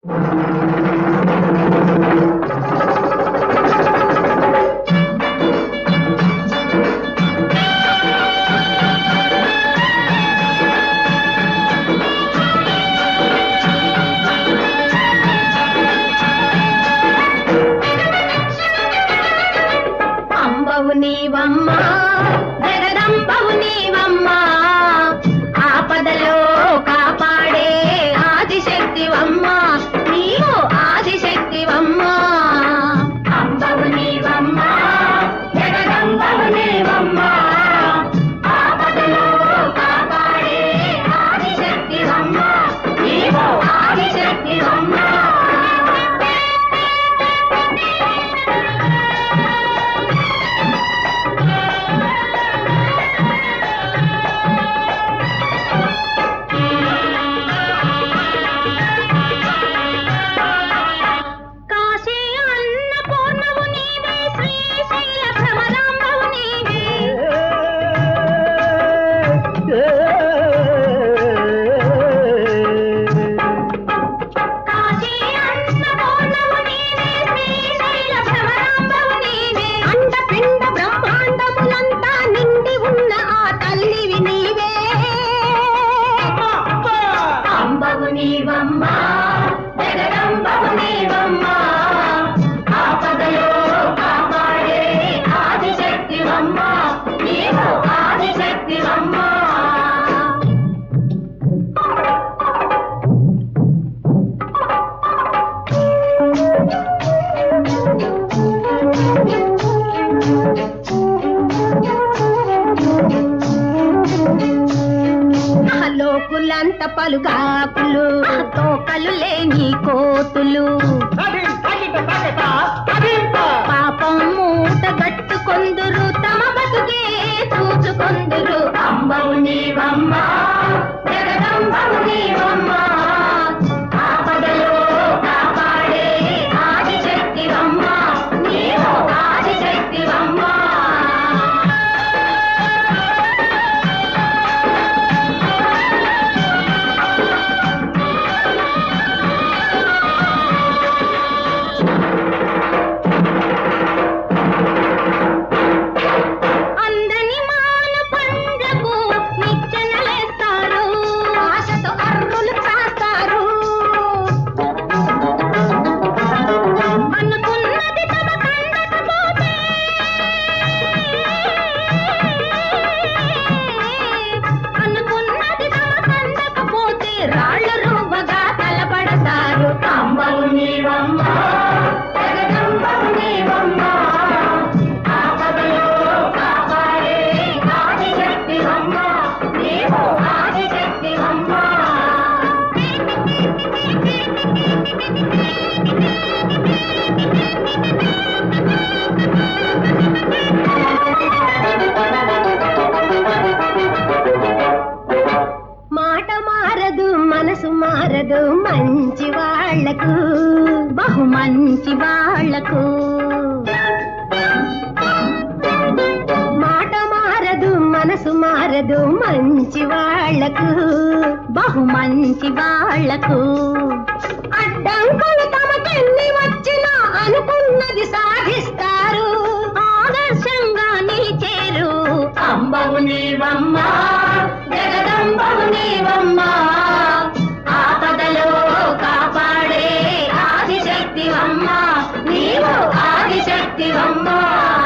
అంబవు నీవమ్మా జగదంబవు నీవమ్మా ఆపదలో కాపాడే ఆదిశక్తివమ్మా నీవు ఆదిశక్తివమ్మా అంబవు నీవమ్మా జగదంబవు నీవమ్మా ఆపదలో కాపాడే ఆదిశక్తివమ్మా నీవు ఆదిశక్తివమ్మా కాశీ అన్నపూర్ణవు నీవే శ్రీశైల భ్రమరాంబవు నీవే కాశీ అన్నపూర్ణవు నీవే శ్రీశైల భ్రమరాంబవు నీవే అండపిండ బ్రహ్మాండములంతా నిండి ఉన్న ఆ తల్లివి నీవే అంబవు నీవమ్మా జగదంబవు నీవమ్మా ఆపదలో కాపాడే ఆదిశక్తివమ్మా నీవు ఆదిశక్తివమ్మా లోకులంత పలుగాకులు తోకలు లేని కోతులు పాపం మూట గట్టుకొందురు తమ బతుకే చూచుకొందురు అంబవు నీవమ్మా జగదంబవు నీవమ్మా ఆపదలో కాపాడే ఆదిశక్తివమ్మా నీవు ఆదిశక్తివమ్మా అందని మాను పండ్లకు నిచ్చెనలేస్తారు ఆశతో అర్రులు చాస్తారు అనుకున్నది తమ కండకపోతే అనుకున్నది తమ కండకపోతే రాళ్ళ రువ్వగా తలపడతారు అంబవు నీవమ్మా జగదంబవు నీవమ్మా ఆపదలో కాపాడే ఆదిశక్తివమ్మా నీవు ఆదిశక్తివమ్మా మాట మారదు మనసు మారదు మంచి వాళ్లకు బహు మంచి వాళ్లకు మాట మారదు మనసు మారదు మంచి వాళ్లకు బహు మంచి వాళ్లకు అడ్డంకులు తమకెన్ని వచ్చినా అనుకున్నది సాధిస్తారు ఆదర్శంగా నిలిచేరు అంబవు నీవమ్మా జగదంబవు నీవమ్మా ఆపదలో కాపాడే ఆదిశక్తివమ్మా నీవు ఆదిశక్తివమ్మా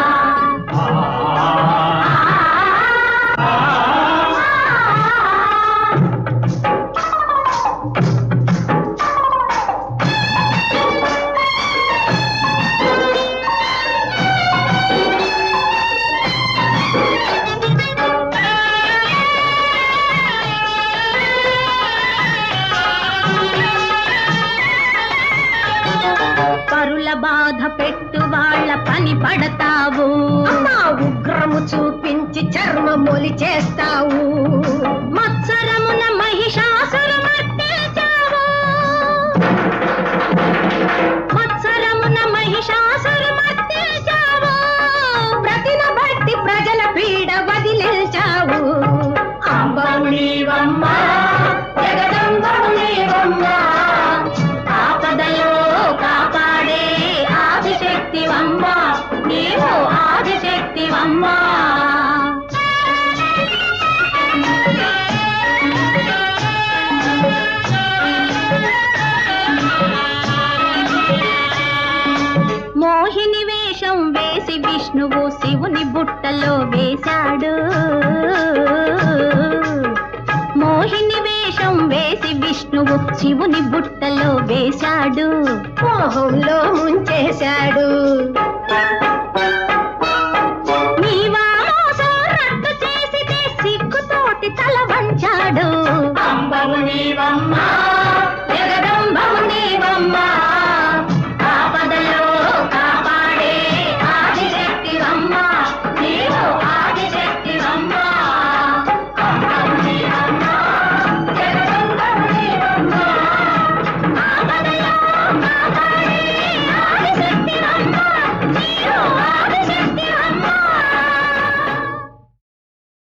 పరుల బాధ పెట్టు వాళ్ళ పని పడతావు ఉగ్రము చూపించి చర్మమొలి చేస్తావు మత్సరమున మహిషాసురు మర్దించావు మత్సరమున మహిషాసురు మర్దించావు ప్రతిన బట్టి ప్రజల పీడ వదిలించావు అంబవు నీవమ్మా జగదంబవు నీవమ్మా ఆపద చేశాడు మోహిని వేషం వేసి విష్ణువు శివుని బుట్టలో వేశాడు మోహంలో ముంచేశాడు నీవా మోసం రద్దు చేసితే సిగ్గుతోటి తల వంచాడు అంబరు నీవమ్మా